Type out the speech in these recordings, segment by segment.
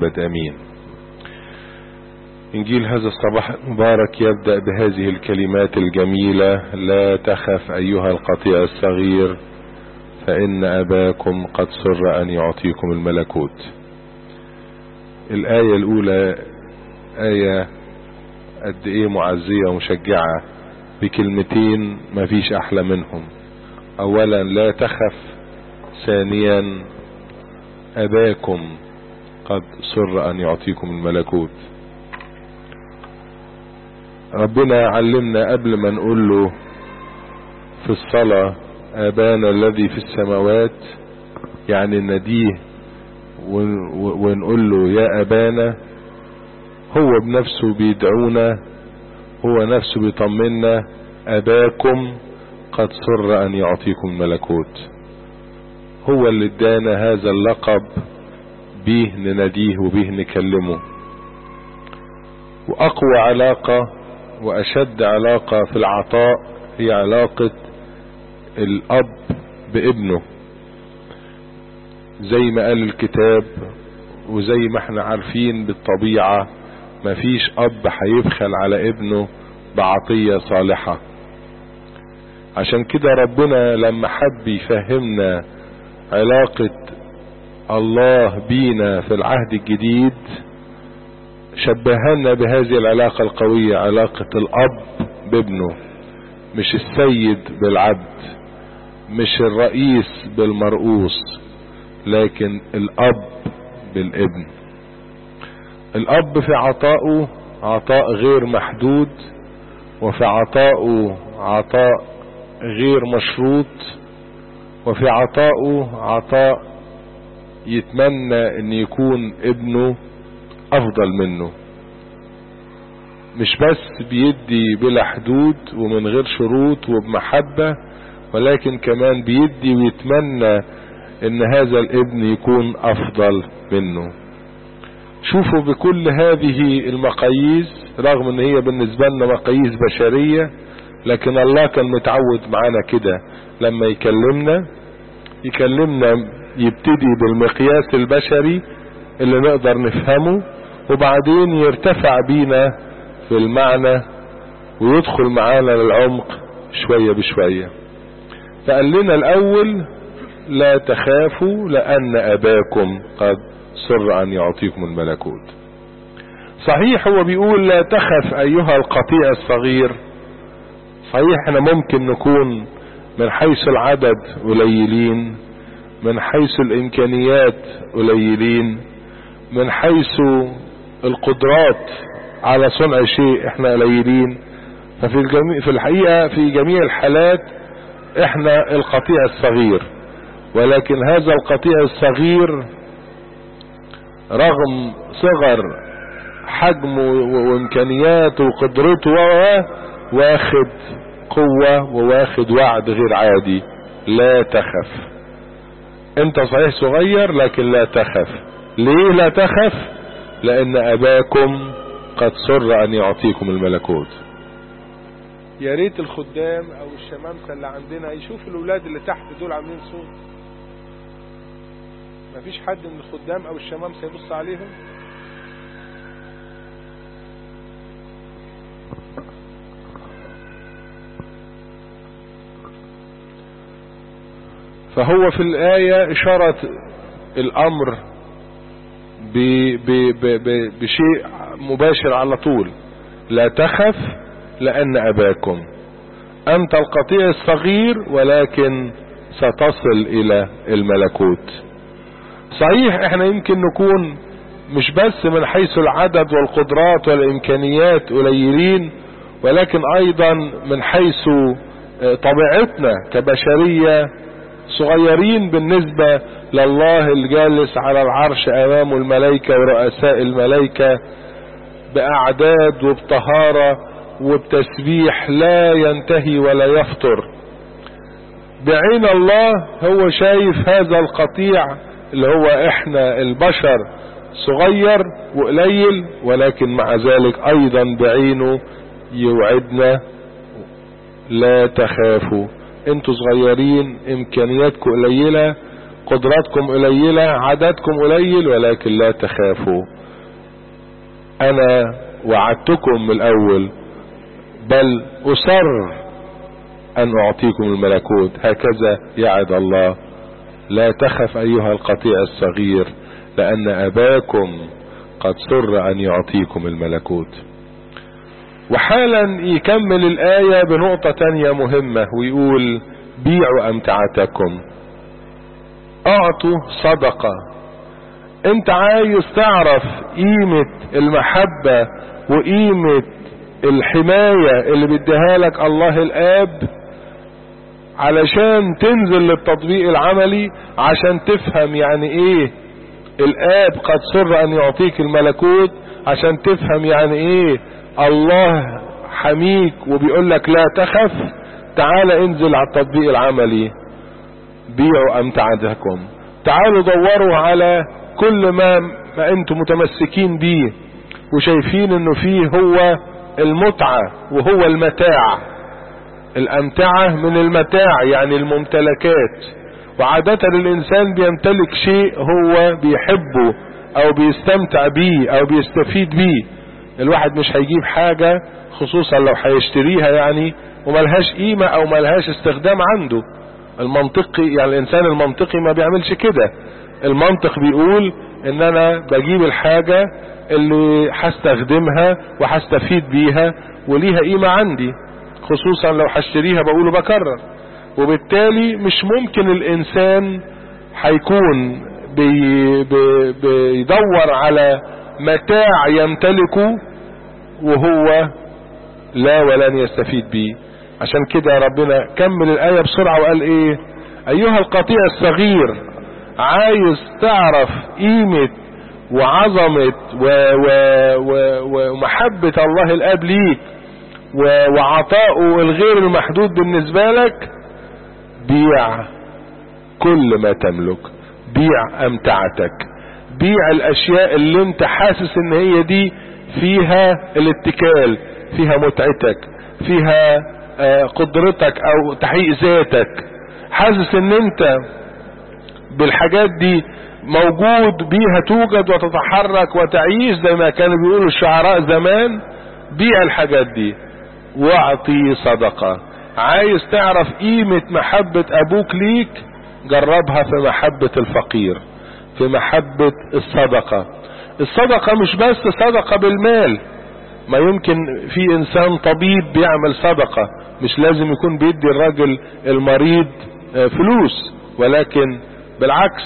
الأبد أمين إنجيل هذا الصباح المبارك يبدأ بهذه الكلمات الجميلة لا تخف أيها القطيع الصغير فإن أباكم قد سر أن يعطيكم الملكوت الآية الأولى آية قد إيه معزية ومشجعة بكلمتين مفيش أحلى منهم أولا لا تخف ثانيا أباكم قد سر أن يعطيكم الملكوت ربنا علمنا قبل ما نقول له في الصلاة آبانا الذي في السماوات يعني نديه ونقول له يا أبانا هو بنفسه بيدعونا هو نفسه بيطمنا أباكم قد سر أن يعطيكم الملكوت هو اللي ادانا هذا اللقب بيه نناديه وبيه نكلمه وأقوى علاقة وأشد علاقة في العطاء هي علاقة الأب بابنه زي ما قال الكتاب وزي ما احنا عارفين بالطبيعة مفيش أب هيبخل على ابنه بعطية صالحة عشان كده ربنا لما حب يفهمنا علاقة الله بينا في العهد الجديد شبهنا بهذه العلاقة القوية علاقة الأب بابنه مش السيد بالعبد مش الرئيس بالمرؤوس لكن الأب بالابن الأب في عطائه عطاء غير محدود وفي عطائه عطاء غير مشروط وفي عطائه عطاء يتمنى ان يكون ابنه افضل منه مش بس بيدي بلا حدود ومن غير شروط وبمحبة ولكن كمان بيدي ويتمنى ان هذا الابن يكون افضل منه شوفوا بكل هذه المقاييس رغم ان هي بالنسبة لنا مقاييس بشرية لكن الله كان متعود معانا كده لما يكلمنا يكلمنا يبتدي بالمقياس البشري اللي نقدر نفهمه وبعدين يرتفع بينا في المعنى ويدخل معانا للعمق شوية بشوية فقال لنا الاول لا تخافوا لان اباكم قد سر ان يعطيكم الملكوت صحيح هو بيقول لا تخف ايها القطيع الصغير صحيح احنا ممكن نكون من حيث العدد قليلين من حيث الامكانيات قليلين من حيث القدرات على صنع شيء احنا قليلين ففي الجميع في الحقيقة في جميع الحالات احنا القطيع الصغير ولكن هذا القطيع الصغير رغم صغر حجمه وامكانياته وقدرته واخد قوة وواخد وعد غير عادي لا تخف انت صحيح صغير لكن لا تخف ليه لا تخف لان اباكم قد سر ان يعطيكم الملكوت يا ريت الخدام او الشمامسه اللي عندنا يشوف الاولاد اللي تحت دول عاملين صوت مفيش حد من الخدام او الشمامسه يبص عليهم فهو في الآية إشارة الأمر ب ب ب ب بشيء مباشر على طول لا تخف لأن أباكم أنت القطيع الصغير ولكن ستصل إلى الملكوت صحيح احنا يمكن نكون مش بس من حيث العدد والقدرات والإمكانيات قليلين ولكن أيضا من حيث طبيعتنا كبشرية صغيرين بالنسبة لله الجالس على العرش امام الملائكة ورؤساء الملائكة باعداد وبطهارة وبتسبيح لا ينتهي ولا يفطر بعين الله هو شايف هذا القطيع اللي هو احنا البشر صغير وقليل ولكن مع ذلك ايضا بعينه يوعدنا لا تخافوا انتوا صغيرين امكانياتكم قليلة قدراتكم قليلة عددكم قليل ولكن لا تخافوا انا وعدتكم من الاول بل اصر ان اعطيكم الملكوت هكذا يعد الله لا تخف ايها القطيع الصغير لان اباكم قد سر ان يعطيكم الملكوت وحالا يكمل الآية بنقطة تانية مهمة ويقول بيعوا أمتعتكم أعطوا صدقة انت عايز تعرف قيمة المحبة وقيمة الحماية اللي بيديها لك الله الآب علشان تنزل للتطبيق العملي عشان تفهم يعني ايه الآب قد سر أن يعطيك الملكوت عشان تفهم يعني ايه الله حميك وبيقول لك لا تخف تعال انزل على التطبيق العملي بيعوا امتعتكم تعالوا دوروا على كل ما ما انتم متمسكين بيه وشايفين انه فيه هو المتعة وهو المتاع الامتعة من المتاع يعني الممتلكات وعادة الانسان بيمتلك شيء هو بيحبه او بيستمتع بيه او بيستفيد بيه الواحد مش هيجيب حاجة خصوصا لو هيشتريها يعني وملهاش قيمة او ملهاش استخدام عنده المنطقي يعني الانسان المنطقي ما بيعملش كده المنطق بيقول ان انا بجيب الحاجة اللي هستخدمها وهستفيد بيها وليها قيمة عندي خصوصا لو هشتريها بقوله بكرر وبالتالي مش ممكن الانسان هيكون بي بي بيدور على متاع يمتلكه وهو لا ولن يستفيد به عشان كده ربنا كمل الآية بسرعة وقال ايه ايها القطيع الصغير عايز تعرف قيمة وعظمة و و و ومحبة الله الاب ليك وعطاؤه الغير المحدود بالنسبة لك بيع كل ما تملك بيع امتعتك بيع الاشياء اللي انت حاسس ان هي دي فيها الاتكال فيها متعتك فيها قدرتك او تحقيق ذاتك حاسس ان انت بالحاجات دي موجود بيها توجد وتتحرك وتعيش زي ما كانوا بيقولوا الشعراء زمان بيع الحاجات دي واعطي صدقة عايز تعرف قيمة محبة ابوك ليك جربها في محبة الفقير في محبة الصدقة الصدقة مش بس صدقة بالمال ما يمكن في انسان طبيب بيعمل صدقة مش لازم يكون بيدي الراجل المريض فلوس ولكن بالعكس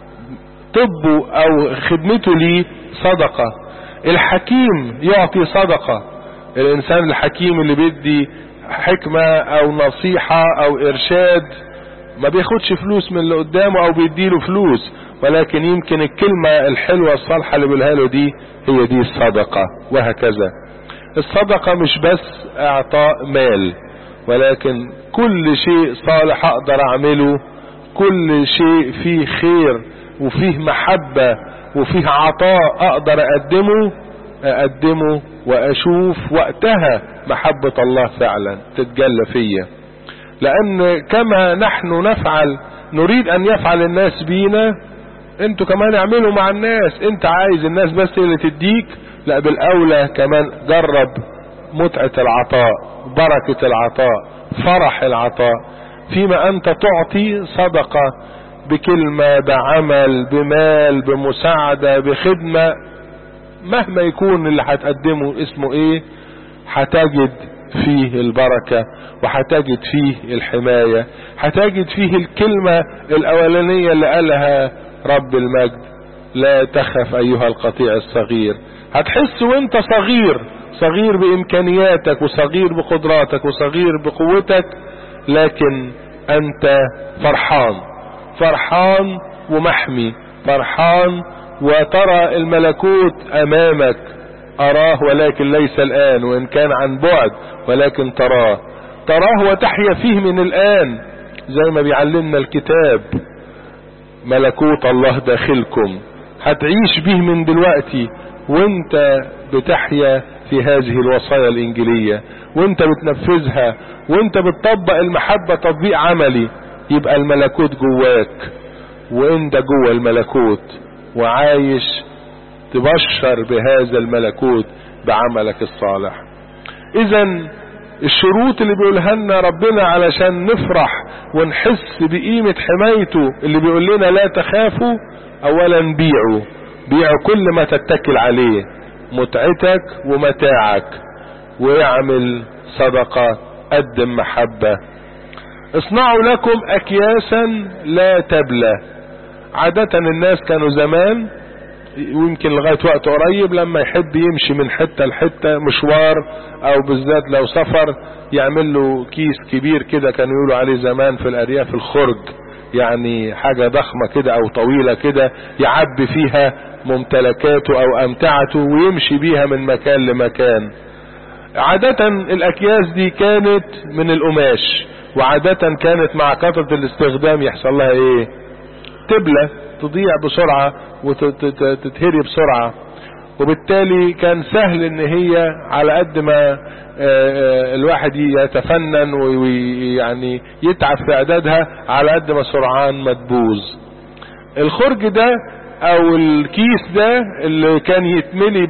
طبه او خدمته ليه صدقة الحكيم يعطي صدقة الانسان الحكيم اللي بيدي حكمة او نصيحة او ارشاد ما بياخدش فلوس من اللي قدامه او بيديله فلوس ولكن يمكن الكلمة الحلوة الصالحة اللي بيقولها له دي هي دي الصدقة وهكذا الصدقة مش بس اعطاء مال ولكن كل شيء صالح اقدر اعمله كل شيء فيه خير وفيه محبة وفيه عطاء اقدر اقدمه اقدمه واشوف وقتها محبة الله فعلا تتجلى فيا لان كما نحن نفعل نريد ان يفعل الناس بينا انتوا كمان اعملوا مع الناس انت عايز الناس بس اللي تديك لا بالاولى كمان جرب متعة العطاء بركة العطاء فرح العطاء فيما انت تعطي صدقة بكلمة بعمل بمال بمساعدة بخدمة مهما يكون اللي هتقدمه اسمه ايه هتجد فيه البركة وهتجد فيه الحماية هتجد فيه الكلمة الاولانية اللي قالها رب المجد لا تخف ايها القطيع الصغير هتحس وانت صغير صغير بامكانياتك وصغير بقدراتك وصغير بقوتك لكن انت فرحان فرحان ومحمي فرحان وترى الملكوت امامك اراه ولكن ليس الان وان كان عن بعد ولكن تراه تراه وتحيا فيه من الان زي ما بيعلمنا الكتاب ملكوت الله داخلكم هتعيش به من دلوقتي وانت بتحيا في هذه الوصايا الانجيلية وانت وانت جوه الملكوت وعايش تبشر بهذا الملكوت بعملك الصالح اذا الشروط اللي بيقولها لنا ربنا علشان نفرح ونحس بقيمة حمايته اللي بيقول لنا لا تخافوا اولا بيعوا بيعوا كل ما تتكل عليه متعتك ومتاعك واعمل صدقة قدم محبة اصنعوا لكم اكياسا لا تبلى عادة الناس كانوا زمان ويمكن لغاية وقت قريب لما يحب يمشي من حتة لحتة مشوار او بالذات لو سفر يعمل له كيس كبير كده كانوا يقولوا عليه زمان في الارياف الخرج يعني حاجة ضخمة كده او طويلة كده يعبي فيها ممتلكاته او امتعته ويمشي بيها من مكان لمكان عادة الاكياس دي كانت من القماش وعادة كانت مع كثرة الاستخدام يحصل لها ايه تبلى تضيع بسرعة وتتهري بسرعة وبالتالي كان سهل ان هي على قد ما الواحد يتفنن ويعني يتعب في اعدادها على قد ما سرعان ما تبوظ الخرج ده او الكيس ده اللي كان يتملي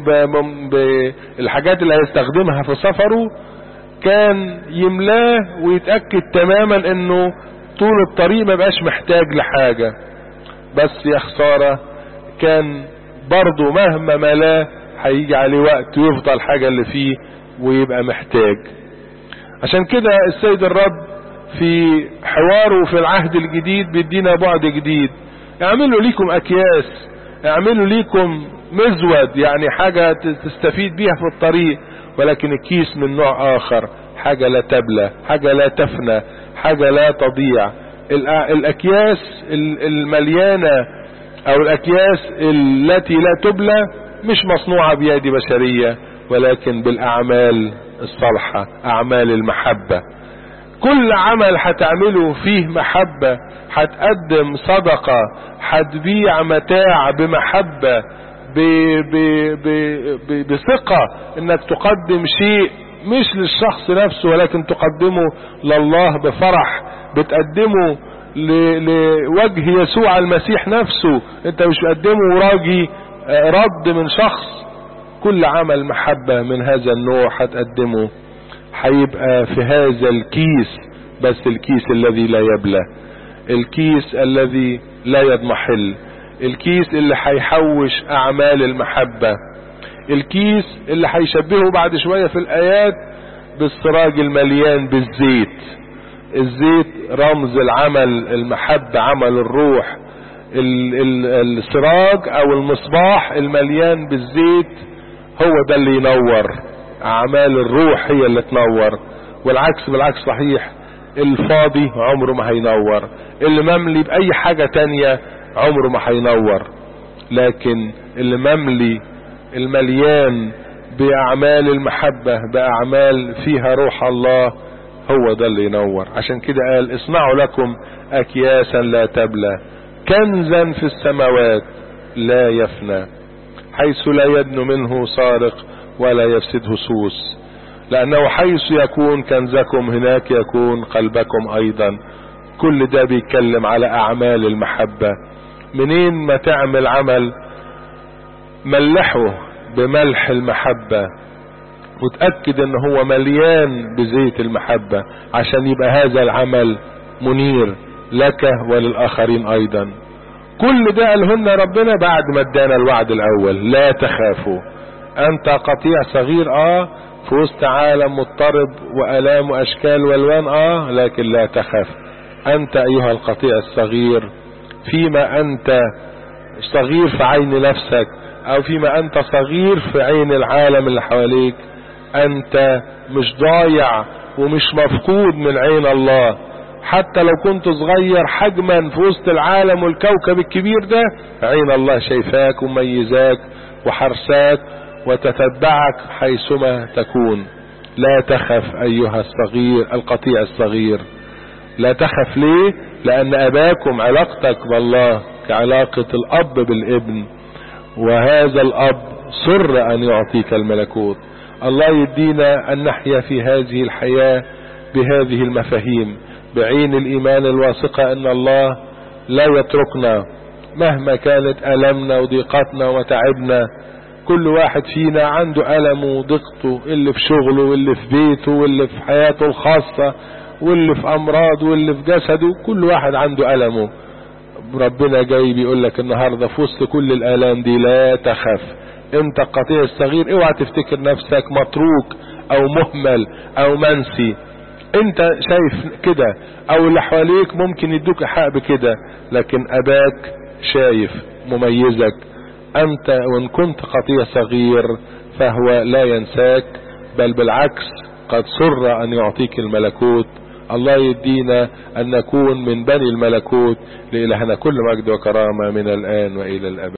بالحاجات اللي هيستخدمها في سفره كان يملاه ويتأكد تماما انه طول الطريق ما بقاش محتاج لحاجة بس يا خسارة كان برضه مهما ملاه هيجي عليه وقت ويفضل حاجة اللي فيه ويبقى محتاج عشان كده السيد الرب في حواره في العهد الجديد بيدينا بعد جديد اعملوا ليكم اكياس اعملوا ليكم مزود يعني حاجة تستفيد بيها في الطريق ولكن الكيس من نوع اخر حاجة لا تبلى حاجة لا تفنى حاجة لا تضيع الاكياس المليانة او الاكياس التي لا تبلى مش مصنوعة بيد بشرية ولكن بالاعمال الصالحة اعمال المحبة كل عمل هتعمله فيه محبة هتقدم صدقة هتبيع متاع بمحبة ب ب ب ب بثقة انك تقدم شيء مش للشخص نفسه ولكن تقدمه لله بفرح بتقدمه لوجه يسوع المسيح نفسه انت مش بتقدمه راجي رد من شخص كل عمل محبة من هذا النوع هتقدمه هيبقى في هذا الكيس بس الكيس الذي لا يبلى الكيس الذي لا يضمحل الكيس اللي هيحوش اعمال المحبة الكيس اللي هيشبهه بعد شوية في الايات بالسراج المليان بالزيت الزيت رمز العمل المحبة عمل الروح ال ال السراج او المصباح المليان بالزيت هو ده اللي ينور اعمال الروح هي اللي تنور والعكس بالعكس صحيح الفاضي عمره ما هينور اللي مملي باي حاجة تانية عمره ما هينور لكن اللي مملي المليان باعمال المحبة باعمال فيها روح الله هو ده اللي ينور عشان كده قال اصنعوا لكم اكياسا لا تبلى كنزا في السماوات لا يفنى حيث لا يدن منه سارق ولا يفسده سوس لانه حيث يكون كنزكم هناك يكون قلبكم ايضا كل ده بيتكلم على اعمال المحبة منين ما تعمل عمل ملحه بملح المحبة وتأكد ان هو مليان بزيت المحبة عشان يبقى هذا العمل منير لك وللآخرين ايضا كل ده قالهن ربنا بعد ما ادانا الوعد الاول لا تخافوا انت قطيع صغير اه في وسط عالم مضطرب والام واشكال والوان اه لكن لا تخاف انت ايها القطيع الصغير فيما انت صغير في عين نفسك او فيما انت صغير في عين العالم اللي حواليك انت مش ضايع ومش مفقود من عين الله حتى لو كنت صغير حجما في وسط العالم والكوكب الكبير ده عين الله شايفاك وميزاك وحرساك وتتبعك حيثما تكون لا تخف ايها الصغير القطيع الصغير لا تخف ليه لان اباكم علاقتك بالله كعلاقة الاب بالابن وهذا الاب سر ان يعطيك الملكوت الله يدينا ان نحيا في هذه الحياة بهذه المفاهيم بعين الايمان الواثقة ان الله لا يتركنا مهما كانت ألمنا وضيقتنا ومتاعبنا كل واحد فينا عنده ألمه وضيقته اللي في شغله واللي في بيته واللي في حياته الخاصة واللي في أمراض واللي في جسده كل واحد عنده ألمه ربنا جاي بيقول لك النهاردة في وسط كل الآلام دي لا تخف انت القطيع الصغير اوعى تفتكر نفسك متروك او مهمل او منسي انت شايف كده او اللي حواليك ممكن يدوك حق بكده لكن اباك شايف مميزك انت وان كنت قطيع صغير فهو لا ينساك بل بالعكس قد سر ان يعطيك الملكوت الله يدينا ان نكون من بني الملكوت لإلهنا كل مجد وكرامة من الآن وإلى الأبد